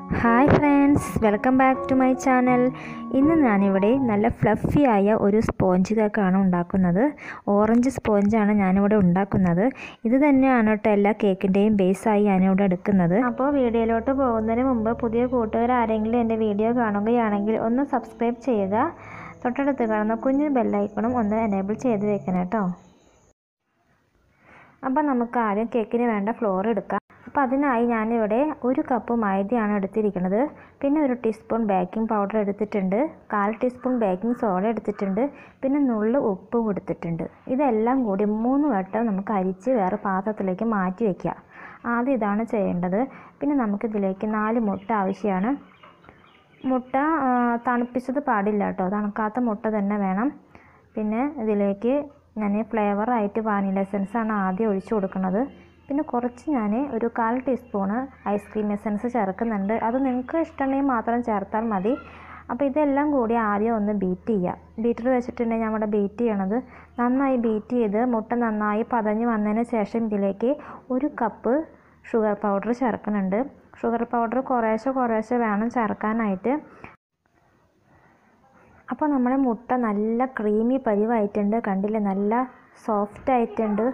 hi friends welcome back to my channel ഇന്ന് ഞാനിവിടെ നല്ല ഫ്ലഫി ആയ ഒരു സ്പോഞ്ച് കേക്കാണ് ഉണ്ടാക്കുന്നത് ഓറഞ്ച് സ്പോഞ്ചാണ് ഞാനിവിടെ ഉണ്ടാക്കുന്നത് ഇത് തന്നെയാണ് കേട്ടോ എല്ലാ കേക്കിൻ്റെയും ബേസായി ഞാനിവിടെ എടുക്കുന്നത് അപ്പോൾ വീഡിയോയിലോട്ട് പോകുന്നതിന് മുമ്പ് പുതിയ കൂട്ടുകാർ ആരെങ്കിലും എൻ്റെ വീഡിയോ കാണുകയാണെങ്കിൽ ഒന്ന് സബ്സ്ക്രൈബ് ചെയ്യുക തൊട്ടടുത്ത് കാണുന്ന കുഞ്ഞു ബെല്ലൈക്കണും ഒന്ന് എനേബിൾ ചെയ്ത് വെക്കണം കേട്ടോ അപ്പോൾ നമുക്ക് ആദ്യം കേക്കിന് വേണ്ട ഫ്ലോർ എടുക്കാം അപ്പോൾ അതിനായി ഞാനിവിടെ ഒരു കപ്പ് മൈദയാണ് എടുത്തിരിക്കുന്നത് പിന്നെ ഒരു ടീസ്പൂൺ ബേക്കിംഗ് പൗഡർ എടുത്തിട്ടുണ്ട് കാൽ ടീസ്പൂൺ ബേക്കിംഗ് സോഡ എടുത്തിട്ടുണ്ട് പിന്നെ നുള്ളു ഉപ്പും എടുത്തിട്ടുണ്ട് ഇതെല്ലാം കൂടി മൂന്ന് വട്ടം നമുക്ക് അരിച്ച് വേറെ പാത്രത്തിലേക്ക് മാറ്റി വയ്ക്കുക ആദ്യം ഇതാണ് ചെയ്യേണ്ടത് പിന്നെ നമുക്കിതിലേക്ക് നാല് മുട്ട ആവശ്യമാണ് മുട്ട തണുപ്പിച്ചത് പാടില്ല കേട്ടോ തണുക്കാത്ത മുട്ട തന്നെ വേണം പിന്നെ ഇതിലേക്ക് ഞാൻ ഫ്ലേവറായിട്ട് വാനില എസൻസ് ആണ് ആദ്യം ഒഴിച്ചു കൊടുക്കുന്നത് പിന്നെ കുറച്ച് ഞാൻ ഒരു കാൽ ടീസ്പൂണ് ഐസ്ക്രീം എസൻസ് ചേർക്കുന്നുണ്ട് അത് നിങ്ങൾക്ക് ഇഷ്ടമുണ്ടെങ്കിൽ മാത്രം ചേർത്താൽ മതി അപ്പോൾ ഇതെല്ലാം കൂടി ആദ്യം ഒന്ന് ബീറ്റ് ചെയ്യുക ബീറ്റർ വെച്ചിട്ടുണ്ടെങ്കിൽ നമ്മുടെ ബീറ്റ് ചെയ്യണത് നന്നായി ബീറ്റ് ചെയ്ത് മുട്ട നന്നായി പതഞ്ഞ് വന്നതിന് ശേഷം ഇതിലേക്ക് ഒരു കപ്പ് ഷുഗർ പൗഡർ ചേർക്കുന്നുണ്ട് ഷുഗർ പൗഡർ കുറേശ്ശെ കുറേശ്ശെ വേണം ചേർക്കാനായിട്ട് അപ്പോൾ നമ്മുടെ മുട്ട നല്ല ക്രീമി പരിവായിട്ടുണ്ട് കണ്ടില്ലേ നല്ല സോഫ്റ്റ് ആയിട്ടുണ്ട്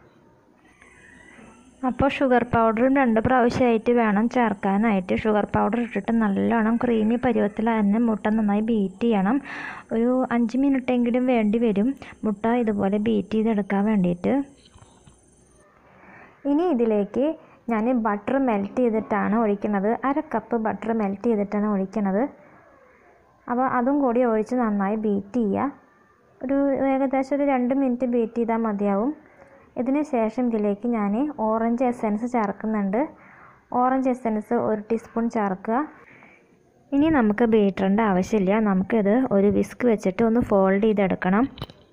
അപ്പോൾ ഷുഗർ പൗഡറും രണ്ട് പ്രാവശ്യമായിട്ട് വേണം ചേർക്കാനായിട്ട് ഷുഗർ പൗഡർ ഇട്ടിട്ട് നല്ലോണം ക്രീമി പരുവത്തിൽ തന്നെ മുട്ട നന്നായി ബീറ്റ് ചെയ്യണം ഒരു അഞ്ച് മിനിറ്റെങ്കിലും വേണ്ടി വരും മുട്ട ഇതുപോലെ ബീറ്റ് ചെയ്തെടുക്കാൻ വേണ്ടിയിട്ട് ഇനി ഇതിലേക്ക് ഞാൻ ബട്ടർ മെൽറ്റ് ചെയ്തിട്ടാണ് ഒഴിക്കുന്നത് അര കപ്പ് ബട്ടർ മെൽറ്റ് ചെയ്തിട്ടാണ് ഒഴിക്കുന്നത് അപ്പോൾ അതും കൂടി ഒഴിച്ച് നന്നായി ബീറ്റ് ചെയ്യുക ഒരു ഏകദേശം ഒരു രണ്ട് മിനിറ്റ് ബീറ്റ് ചെയ്താൽ മതിയാവും ഇതിന് ശേഷം ഇതിലേക്ക് ഞാൻ ഓറഞ്ച് എസൻസ് ചേർക്കുന്നുണ്ട് ഓറഞ്ച് എസൻസ് ഒരു ടീസ്പൂൺ ചേർക്കുക ഇനി നമുക്ക് ബീറ്ററിൻ്റെ ആവശ്യമില്ല നമുക്കിത് ഒരു വിസ്ക് വെച്ചിട്ട് ഒന്ന് ഫോൾഡ് ചെയ്തെടുക്കണം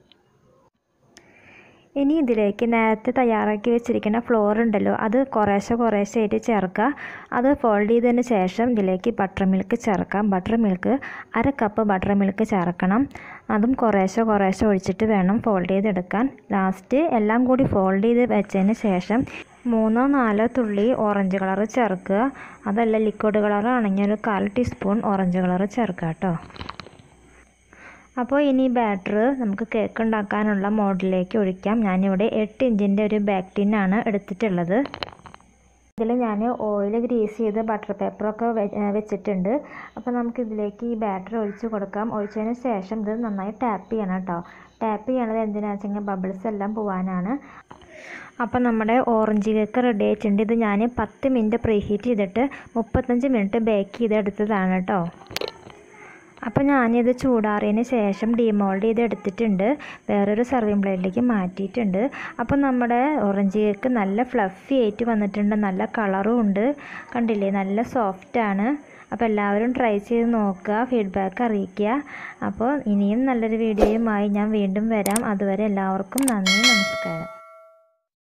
ഇനി ഇതിലേക്ക് നേരത്തെ തയ്യാറാക്കി വെച്ചിരിക്കുന്ന ഫ്ലോർ ഉണ്ടല്ലോ അത് കുറേശ്ശെ കുറേശ്ശെ ആയിട്ട് ചേർക്കുക അത് ഫോൾഡ് ചെയ്തതിന് ശേഷം ഇതിലേക്ക് ബട്ടർ മിൽക്ക് ചേർക്കാം ബട്ടർ മിൽക്ക് അര കപ്പ് ബട്ടർ മിൽക്ക് ചേർക്കണം അതും കുറേശ്ശെ കുറേശ്ശെ ഒഴിച്ചിട്ട് വേണം ഫോൾഡ് ചെയ്തെടുക്കാൻ ലാസ്റ്റ് എല്ലാം കൂടി ഫോൾഡ് ചെയ്ത് വെച്ചതിന് ശേഷം മൂന്നോ നാലോ തുള്ളി ഓറഞ്ച് കളർ ചേർക്കുക അതല്ല ലിക്വിഡ് കളർ ആണെങ്കിൽ ഒരു കാൽ ടീസ്പൂൺ ഓറഞ്ച് കളർ ചേർക്കുക കേട്ടോ അപ്പോൾ ഇനി ബാറ്റർ നമുക്ക് കേക്ക് ഉണ്ടാക്കാനുള്ള മോഡലിലേക്ക് ഒഴിക്കാം ഞാനിവിടെ എട്ട് ഇഞ്ചിൻ്റെ ഒരു ബാക്ക് ടിന്നാണ് എടുത്തിട്ടുള്ളത് ഇതിൽ ഞാൻ ഓയിൽ ഗ്രീസ് ചെയ്ത് ബട്ടർ പേപ്പറൊക്കെ വെച്ചിട്ടുണ്ട് അപ്പോൾ നമുക്ക് ഇതിലേക്ക് ഈ ബാറ്റർ ഒഴിച്ച് കൊടുക്കാം ഒഴിച്ചതിന് ശേഷം ഇത് നന്നായി ടാപ്പ് ചെയ്യണം കേട്ടോ ടാപ്പ് ചെയ്യണത് എന്തിനാണെന്ന് വെച്ചെങ്കിൽ ബബിൾസ് എല്ലാം പോവാനാണ് അപ്പോൾ നമ്മുടെ ഓറഞ്ച് കേക്ക് റെഡി ആയിട്ടുണ്ട് ഇത് ഞാൻ പത്ത് മിനിറ്റ് പ്രീ ഹീറ്റ് ചെയ്തിട്ട് മുപ്പത്തഞ്ച് മിനിറ്റ് ബേക്ക് ചെയ്തെടുത്തതാണ് കേട്ടോ അപ്പോൾ ഞാനിത് ചൂടാറിയതിന് ശേഷം ഡിമോൾഡ് ചെയ്ത് എടുത്തിട്ടുണ്ട് വേറൊരു സർവിങ് പ്ലേറ്റിലേക്ക് മാറ്റിയിട്ടുണ്ട് അപ്പോൾ നമ്മുടെ ഓറഞ്ച് കേക്ക് നല്ല ഫ്ലഫി ആയിട്ട് വന്നിട്ടുണ്ട് നല്ല കളറും ഉണ്ട് കണ്ടില്ലേ നല്ല സോഫ്റ്റാണ് അപ്പോൾ എല്ലാവരും ട്രൈ ചെയ്ത് നോക്കുക ഫീഡ്ബാക്ക് അറിയിക്കുക അപ്പോൾ ഇനിയും നല്ലൊരു വീഡിയോയുമായി ഞാൻ വീണ്ടും വരാം അതുവരെ എല്ലാവർക്കും നന്ദി നമസ്കാരം